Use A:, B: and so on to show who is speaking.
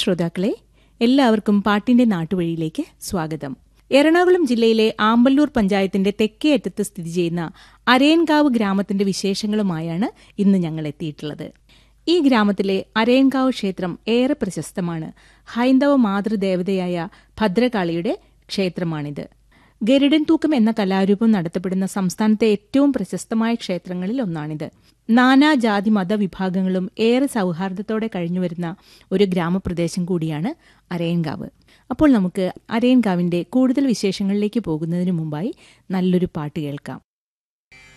A: ശ്രോതാക്കളെ എല്ലാവർക്കും പാട്ടിന്റെ നാട്ടുവഴിയിലേക്ക് സ്വാഗതം എറണാകുളം ജില്ലയിലെ ആമ്പല്ലൂർ പഞ്ചായത്തിന്റെ തെക്കേ അറ്റത്ത് സ്ഥിതി ചെയ്യുന്ന അരയൻകാവ് ഗ്രാമത്തിന്റെ വിശേഷങ്ങളുമായാണ് ഇന്ന് ഞങ്ങൾ എത്തിയിട്ടുള്ളത് ഈ ഗ്രാമത്തിലെ അരയൻകാവ് ക്ഷേത്രം ഏറെ പ്രശസ്തമാണ് ഹൈന്ദവ മാതൃദേവതയായ ഭദ്രകാളിയുടെ ക്ഷേത്രമാണിത് ഗരുഡൻ തൂക്കം എന്ന കലാരൂപം നടത്തപ്പെടുന്ന സംസ്ഥാനത്തെ ഏറ്റവും പ്രശസ്തമായ ക്ഷേത്രങ്ങളിൽ ഒന്നാണിത് നാനാജാതി മതവിഭാഗങ്ങളും ഏറെ സൗഹാർദ്ദത്തോടെ കഴിഞ്ഞുവരുന്ന ഒരു ഗ്രാമപ്രദേശം കൂടിയാണ് അരയൻകാവ് അപ്പോൾ നമുക്ക് അരയൻകാവിന്റെ കൂടുതൽ വിശേഷങ്ങളിലേക്ക് പോകുന്നതിന് മുമ്പായി നല്ലൊരു പാട്ട് കേൾക്കാം